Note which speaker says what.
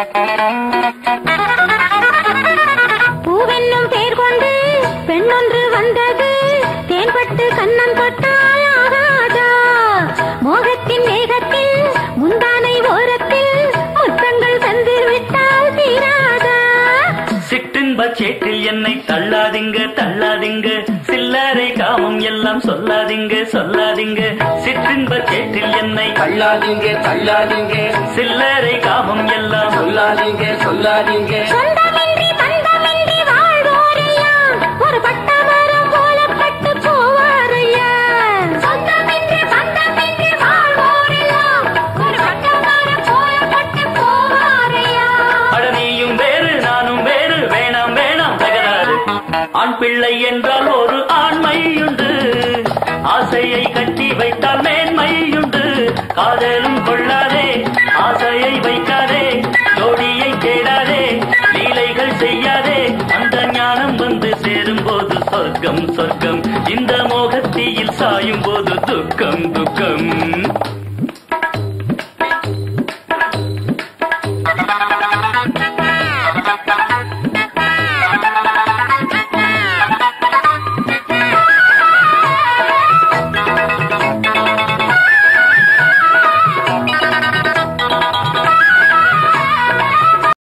Speaker 1: பூவென்னும் பேர் கொண்டு பெண்ணொன்று வந்தது தேன்பட்டு கண்ணம் தொட்டால் ஆகாதா மோகத்தின் வேகத்தில் முந்தானை ஓரத்தில் முத்தங்கள் தந்து விட்டால் தீராதா
Speaker 2: சிற்றின்ப சேற்றில் என்னை தள்ளாதீங்க தள்ளாதீங்க சில்லறை காமம் எல்லாம் சொல்லாதீங்க சொல்லாதீங்க சிற்றின்ப சேற்றில் என்னை
Speaker 3: தள்ளாதீங்க தள்ளாதீங்க
Speaker 2: சில்லறை காமம் எல்லாம்
Speaker 3: சொல்லாதீங்க சொல்லாதீங்க
Speaker 1: சொந்தமின்றி பந்தமின்றி வாழ்வோரையா ஒரு பட்டமரம் போல பட்டு போவாரையா சொந்தமின்றி பந்தமின்றி வாழ்வோரெல்லாம் ஒரு பட்டமரம் போல பட்டு போவாரையா
Speaker 2: அட நீயும் வேறு நானும் வேறு வேணாம் வேணாம் தகராறு ஆண் பிள்ளை என்றால் ஒரு ஆண்மையுண்டு ஆசையை கட்டி வைத்தால் மேன்மையுண்டு காதலும் கொள்ளாதே ஆசையை வைக்காதே ஜோடியை தேடாதே லீலைகள் செய்யாதே அந்த ஞானம் வந்து சேரும் போது சொர்க்கம் சொர்க்கம்